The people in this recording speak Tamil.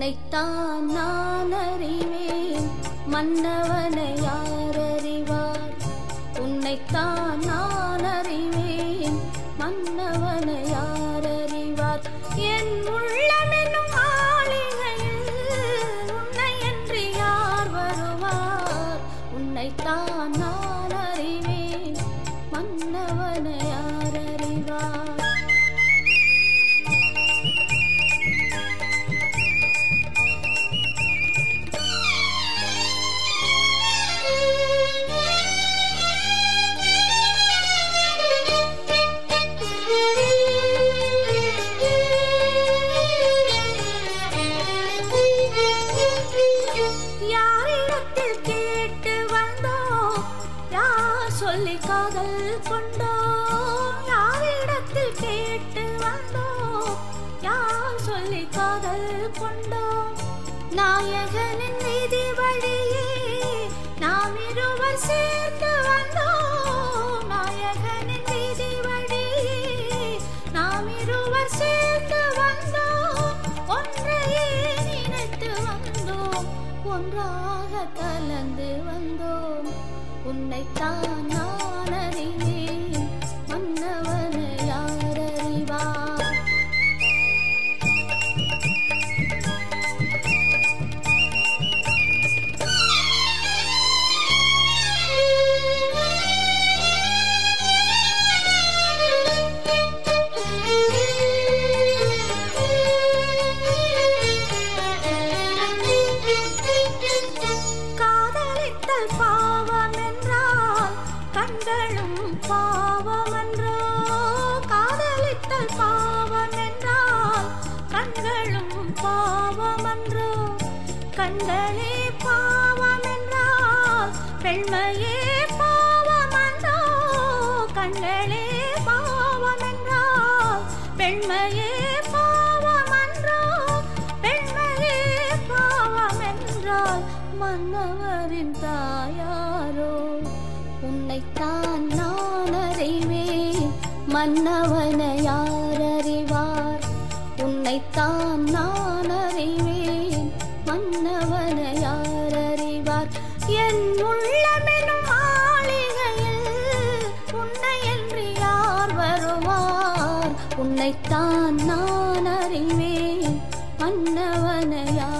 உன்னைத்தான் நான் அறிவேன் மன்னவனை யார் அறிவார் உன்னைத்தான் நான் அறிவேன் மன்னவனை யார் அறிவார் என் உள்ளமென்னும் மாளிகையில் உன்னை என்று யார் வருவார் உன்னைத்தான் நான் அறிவேன் மன்னவனை யார் அறிவார் யாரிடத்தில் கேட்டு வந்தோம் யார் சொல்லி காதல் கொண்டோம் யாரிடத்தில் கேட்டு வந்தோம் யார் சொல்லி காதல் கொண்டோம் நாயகனின் வீதி வழியே நாம் இருவர் சேர்ந்து வந்தோம் நாயகனின் வீதி வழியே நாம் இருவர் சேர்ந்து வந்தோம் ஒன்றையே நினைத்து வந்தோம் ஒன்றாக கலந்து வந்தோம் உன்னைத்தான் நான் அறிவேன் மன்னவனை யார் அறிவார் காதலித்தல் பாவம் என்றால் கண்களும் பாவம் என்றோ காதலித்தல் பாவம் என்றால் கண்களும் பாவம் என்றோ கண்களே பாவம் என்றால் பெண்மையே பாவம் என்றோ கண்களே பாவம் என்றால் பெண்மையே பாவம் என்றோ பெண்மையே பாவம் என்றால் மன்னவரின் தாயாரோ உன்னைத்தான் நான் அறிவேன் மன்னவனை யார் அறிவார் உன்னைத்தான் நான் அறிவேன் மன்னவனை யார் அறிவார் என் உள்ளமெனும் மாளிகையில் உன்னை என்று யார் வருவார் உன்னைத்தான் நான் அறிவேன் மன்னவனை யார்